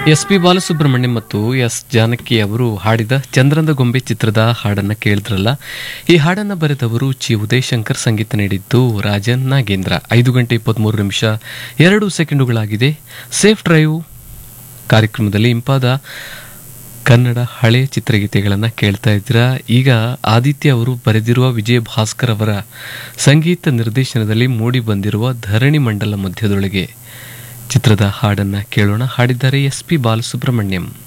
S P Balasubrahmanyam ಮತ್ತು S Janaki ಅವರು ಹಾಡಿದ ಚಂದ್ರಂದ ಗೊಂಬೆ ಚಿತ್ರದ ಹಾಡನ್ನ ಕೇಳಿದ್ರಲ್ಲ ಈ ಹಾಡನ್ನ ಬರೆದವರು ಚಿ ಉದಯಶಂಕರ್ ಸಂಗೀತ ನೀಡಿದ್ದು ರಾಜನ್ ನಾಗೇಂದ್ರ ಐದು ಗಂಟೆ ಇಪ್ಪತ್ಮೂರು ನಿಮಿಷ ಎರಡು ಸೆಕೆಂಡುಗಳಾಗಿದೆ ಸೇಫ್ ಡ್ರೈವ್ ಕಾರ್ಯಕ್ರಮದಲ್ಲಿ ಇಂಪಾದ ಕನ್ನಡ ಹಳೆ ಚಿತ್ರಗೀತೆಗಳನ್ನು ಕೇಳ್ತಾ ಇದ್ದೀರಾ ಈಗ ಆದಿತ್ಯ ಅವರು ಬರೆದಿರುವ ವಿಜಯ ಭಾಸ್ಕರ್ ಅವರ ಸಂಗೀತ ನಿರ್ದೇಶನದಲ್ಲಿ ಮೂಡಿ ಬಂದಿರುವ ಧರಣಿ ಮಂಡಲ ಮಧ್ಯದೊಳಗೆ ಚಿತ್ರದ ಹಾಡನ್ನ ಕೇಳೋಣ ಹಾಡಿದ್ದಾರೆ ಎಸ್ ಪಿ ಬಾಲಸುಬ್ರಹ್ಮಣ್ಯಂ